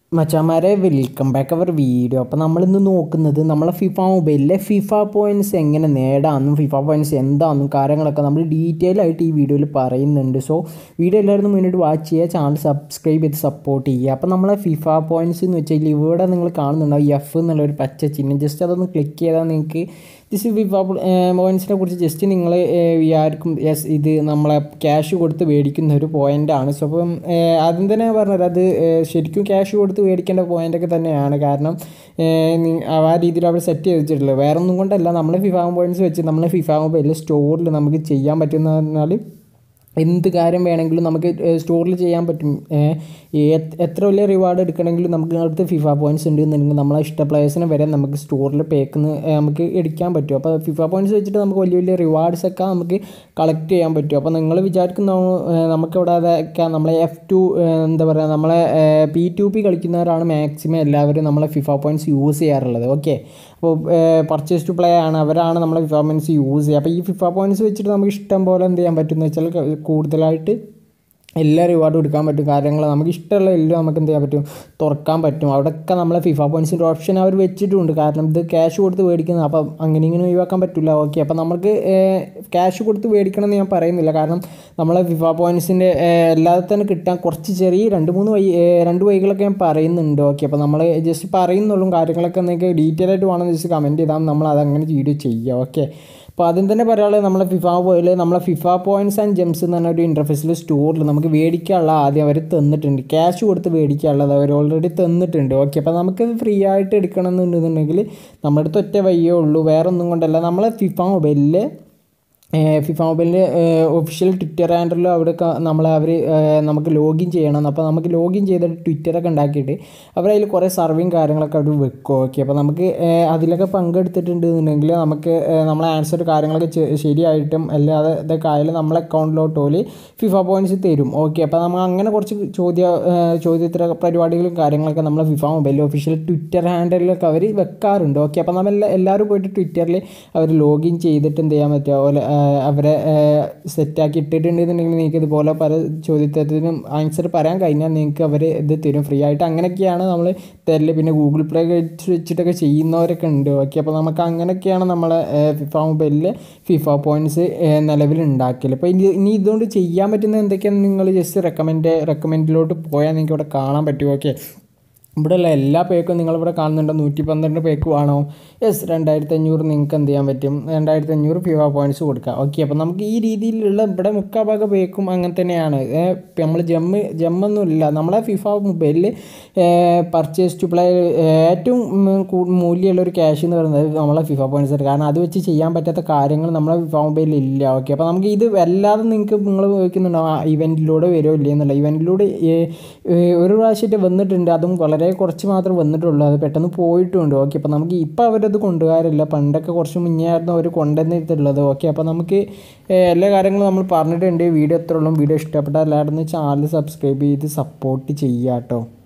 മച്ചാമാരെ welcome back അവർ video അപ്പോൾ നമ്മളിന്ന് നോക്കുന്നത് നമ്മളെ ഫിഫ മൊബൈലിലെ ഫിഫ പോയിൻറ്റ്സ് എങ്ങനെ നേടാമെന്നും ഫിഫ പോയിൻറ്റ്സ് എന്താണെന്നും കാര്യങ്ങളൊക്കെ നമ്മൾ ഡീറ്റെയിൽ ആയിട്ട് ഈ വീഡിയോയിൽ പറയുന്നുണ്ട് സോ വീഡിയോ എല്ലാവരും മുന്നോട്ട് വാച്ച് ചെയ്യുക ചാനൽ സബ്സ്ക്രൈബ് ചെയ്ത് സപ്പോർട്ട് ചെയ്യുക അപ്പോൾ നമ്മളെ ഫിഫ പോയിൻറ്റ്സ് എന്ന് വെച്ചാൽ ഇവിടെ നിങ്ങൾ കാണുന്നുണ്ടാവും എഫ് എന്നുള്ളൊരു പച്ച ചിഹ്നം ജസ്റ്റ് അതൊന്ന് ക്ലിക്ക് ചെയ്താൽ നിങ്ങൾക്ക് ദിസ് ഫിഫ പോയിൻറ്റ്സിനെ കുറിച്ച് ജസ്റ്റ് നിങ്ങൾ വിചാരിക്കും യെസ് ഇത് നമ്മളെ ക്യാഷ് കൊടുത്ത് മേടിക്കുന്ന ഒരു പോയിൻ്റാണ് സോ അപ്പം ആദ്യം തന്നെ പറഞ്ഞത് അത് ശരിക്കും ക്യാഷ് കൊടുത്ത് മേടിക്കേണ്ട പോയിൻ്റൊക്കെ തന്നെയാണ് കാരണം ആ രീതിയിൽ അവർ സെറ്റ് ചെയ്ത് വെച്ചിട്ടുള്ളത് വേറെ ഒന്നും കൊണ്ടല്ല നമ്മൾ ഫിഫ പോയിൻറ്റ്സ് വെച്ച് നമ്മൾ ഫിഫ മൊബൈലിൽ സ്റ്റോറിൽ നമുക്ക് ചെയ്യാൻ പറ്റുന്ന പറഞ്ഞാൽ എന്ത് കാര്യം വേണമെങ്കിലും നമുക്ക് സ്റ്റോറിൽ ചെയ്യാൻ പറ്റും എത്ര വലിയ റിവാർഡ് എടുക്കണമെങ്കിലും നമുക്ക് അടുത്ത് ഫിഫ പോയിൻറ്റ്സ് ഉണ്ട് എന്നുണ്ടെങ്കിൽ നമ്മളെ ഇഷ്ട പ്ലേയേഴ്സിനെ വരെ നമുക്ക് സ്റ്റോറിൽ പേക്കുന്ന നമുക്ക് എടുക്കാൻ പറ്റും അപ്പോൾ ഫിഫ പോയിൻറ്റ്സ് വെച്ചിട്ട് നമുക്ക് വലിയ വലിയ റിവാർഡ്സ് ഒക്കെ നമുക്ക് കളക്ട് ചെയ്യാൻ പറ്റും അപ്പോൾ നിങ്ങൾ വിചാരിക്കുന്ന നമുക്കിവിടെ അതൊക്കെ നമ്മളെ എഫ് ടു എന്താ പറയുക നമ്മളെ പി ടു പി കളിക്കുന്നവരാണ് മാക്സിമം എല്ലാവരും നമ്മളെ ഫിഫ പോയിൻറ്റ്സ് യൂസ് ചെയ്യാറുള്ളത് ഓക്കെ അപ്പോൾ പർച്ചേസ് ടു പ്ലേ ആണ് അവരാണ് നമ്മളെ ഫിഫ പോയിൻറ്റ്സ് യൂസ് ചെയ്യുക അപ്പോൾ ഈ ഫിഫ പോയിൻറ്റ്സ് വെച്ചിട്ട് നമുക്ക് ഇഷ്ടം പോലെ എന്ത് ചെയ്യാൻ പറ്റും എന്ന് വെച്ചാൽ കൂടുതലായിട്ട് എല്ലാ റിവാർഡും എടുക്കാൻ പറ്റും കാര്യങ്ങൾ നമുക്ക് ഇഷ്ടമുള്ള എല്ലാം നമുക്ക് എന്ത് ചെയ്യാൻ പറ്റും തുറക്കാൻ പറ്റും അവിടെയൊക്കെ നമ്മളെ ഫിഫ പോയിൻറ്റ്സിൻ്റെ ഓപ്ഷൻ അവർ വെച്ചിട്ടുണ്ട് കാരണം ഇത് ക്യാഷ് കൊടുത്ത് മേടിക്കുന്നത് അപ്പം അങ്ങനെ ഇങ്ങനെ ഒഴിവാക്കാൻ പറ്റില്ല ഓക്കെ അപ്പം നമുക്ക് ക്യാഷ് കൊടുത്ത് മേടിക്കണം എന്ന് ഞാൻ പറയുന്നില്ല കാരണം നമ്മളെ ഫിഫ പോയിൻറ്റ്സിൻ്റെ അല്ലാതെ തന്നെ കിട്ടാൻ കുറച്ച് ചെറിയ രണ്ട് മൂന്ന് വഴി രണ്ട് വഴികളൊക്കെ ഞാൻ പറയുന്നുണ്ട് ഓക്കെ അപ്പോൾ നമ്മൾ ജസ്റ്റ് പറയുന്നുള്ളൂ കാര്യങ്ങളൊക്കെ നിങ്ങൾക്ക് ഡീറ്റെയിൽ ആയിട്ട് വേണമെന്ന് ജസ്റ്റ് കമൻറ്റ് ചെയ്താൽ നമ്മൾ അതങ്ങനെ വീഡിയോ ചെയ്യുക ഓക്കെ അപ്പോൾ ആദ്യം തന്നെ പറയാനുള്ളത് നമ്മളെ ഫിഫ പോയിൽ നമ്മളെ ഫിഫ പോയിൻറ്റ്സ് ആൻഡ് ജെംസ് എന്ന് പറഞ്ഞ ഒരു ഇൻ്റർഫേസിൽ സ്റ്റോറിൽ നമുക്ക് മേടിക്കാനുള്ള ആദ്യം അവർ തന്നിട്ടുണ്ട് ക്യാഷ് കൊടുത്ത് മേടിക്കാനുള്ളത് അവർ ഓൾറെഡി തന്നിട്ടുണ്ട് ഓക്കെ അപ്പോൾ നമുക്കത് ഫ്രീ ആയിട്ട് എടുക്കണം എന്നുണ്ടെന്നുണ്ടെങ്കിൽ നമ്മുടെ അടുത്ത് ഒറ്റ വയ്യേ ഉള്ളൂ വേറെ ഒന്നും കൊണ്ടല്ല നമ്മളെ ഫിഫ മൊബൈലിൽ ഫിഫ മൊബൈലിൻ്റെ ഒഫീഷ്യൽ ട്വിറ്റർ ഹാൻഡലിൽ അവിടെ നമ്മൾ അവർ നമുക്ക് ലോഗിൻ ചെയ്യണം അപ്പോൾ നമുക്ക് ലോഗിൻ ചെയ്തിട്ട് ട്വിറ്ററൊക്കെ ഉണ്ടാക്കിയിട്ട് അവർ അതിൽ കുറേ സർവേയും കാര്യങ്ങളൊക്കെ അവർ വെക്കും ഓക്കെ അപ്പോൾ നമുക്ക് അതിലൊക്കെ പങ്കെടുത്തിട്ടുണ്ട് എന്നുണ്ടെങ്കിൽ നമുക്ക് നമ്മളെ ആൻസർ കാര്യങ്ങളൊക്കെ ശരിയായിട്ടും അല്ലാതെ ഇതൊക്കെ ആയാലും നമ്മളെ അക്കൗണ്ടിലോട്ട് പോലെ ഫിഫ പോയിൻറ്റ്സ് തരും ഓക്കെ അപ്പോൾ നമ്മൾ അങ്ങനെ കുറച്ച് ചോദ്യ ചോദ്യോത്തര പരിപാടികളും കാര്യങ്ങളൊക്കെ നമ്മൾ ഫിഫ മൊബൈലിൽ ഒഫീഷ്യൽ ട്വിറ്റർ ഹാൻഡലിലൊക്കെ അവർ വെക്കാറുണ്ട് ഓക്കെ അപ്പോൾ നമ്മൾ എല്ലാവരും പോയിട്ട് ട്വിറ്ററിൽ അവർ ലോഗിൻ ചെയ്തിട്ട് എന്ത് ചെയ്യാൻ പറ്റുക പോലെ അവരെ സെറ്റാക്കി ഇട്ടിട്ടുണ്ടെന്നുണ്ടെങ്കിൽ നിങ്ങൾക്ക് ഇതുപോലെ പല ചോദ്യത്തിനും ആൻസർ പറയാൻ കഴിഞ്ഞാൽ നിങ്ങൾക്ക് അവർ ഇത് തരും ഫ്രീ ആയിട്ട് അങ്ങനെയൊക്കെയാണ് നമ്മൾ തരല് പിന്നെ ഗൂഗിൾ പ്ലേ വെച്ചിട്ടൊക്കെ ചെയ്യുന്നവരൊക്കെ ഉണ്ട് ഓക്കെ അപ്പോൾ നമുക്ക് അങ്ങനെയൊക്കെയാണ് നമ്മളെ ഫിഫ മൊബൈലിൽ ഫിഫ പോയിൻറ്റ്സ് നിലവിൽ ഉണ്ടാക്കൽ അപ്പോൾ ഇനി ഇനി ഇതുകൊണ്ട് ചെയ്യാൻ പറ്റുന്ന എന്തൊക്കെയാണ് നിങ്ങൾ ജസ്റ്റ് റെക്കമെൻഡ് റെക്കമെൻഡിലോട്ട് പോയാൽ നിങ്ങൾക്ക് ഇവിടെ കാണാൻ പറ്റും ഓക്കെ ഇവിടെയുള്ള എല്ലാ പേക്കും നിങ്ങളിവിടെ കാണുന്നുണ്ടോ നൂറ്റി പന്ത്രണ്ട് പേക്ക് വേണോ യെസ് രണ്ടായിരത്തി അഞ്ഞൂറ് നിങ്ങൾക്ക് എന്ത് ചെയ്യാൻ പറ്റും രണ്ടായിരത്തി അഞ്ഞൂറ് ഫിവ പോയിൻറ്റ്സ് കൊടുക്കുക ഓക്കെ അപ്പോൾ നമുക്ക് ഈ രീതിയിലുള്ള ഇവിടെ മുക്കാഭാഗ പേക്കും അങ്ങനെ തന്നെയാണ് നമ്മൾ ജമ്മ് ജമ്മൊന്നുമില്ല നമ്മളെ ഫിഫ മൊബൈലിൽ പർച്ചേസ് ടു പ്ലേ ഏറ്റവും മൂല്യമുള്ള ഒരു ക്യാഷ് എന്ന് പറയുന്നത് നമ്മളെ ഫിഫ പോയിൻറ്റ്സ് കാരണം അത് വെച്ച് ചെയ്യാൻ പറ്റാത്ത കാര്യങ്ങൾ നമ്മളെ ഫിഫ മൊബൈലിൽ ഇല്ല ഓക്കെ അപ്പോൾ നമുക്ക് ഇത് വല്ലാതെ നിങ്ങൾക്ക് നിങ്ങൾ ഉപയോഗിക്കുന്നുണ്ടാവും ആ ഇവൻറ്റിലൂടെ വരുമോ ഇല്ലേ എന്നുള്ള ഇവൻറ്റിലൂടെ ഒരു പ്രാവശ്യമായിട്ട് വന്നിട്ടുണ്ട് അതും വളരെ വളരെ കുറച്ച് മാത്രം വന്നിട്ടുള്ളൂ അത് പെട്ടെന്ന് പോയിട്ടുണ്ട് ഓക്കെ അപ്പോൾ നമുക്ക് ഇപ്പോൾ അവരത് കൊണ്ടുപോകാറില്ല പണ്ടൊക്കെ കുറച്ച് മുന്നേ ആയിരുന്നു അവർ കൊണ്ടുവന്നിട്ടുള്ളത് ഓക്കെ അപ്പോൾ നമുക്ക് എല്ലാ കാര്യങ്ങളും നമ്മൾ പറഞ്ഞിട്ടുണ്ട് വീഡിയോ എത്ര ഉള്ളൂ വീഡിയോ ഇഷ്ടപ്പെട്ടാൽ എല്ലാവരും ചാനൽ സബ്സ്ക്രൈബ് ചെയ്ത് സപ്പോർട്ട് ചെയ്യുക കേട്ടോ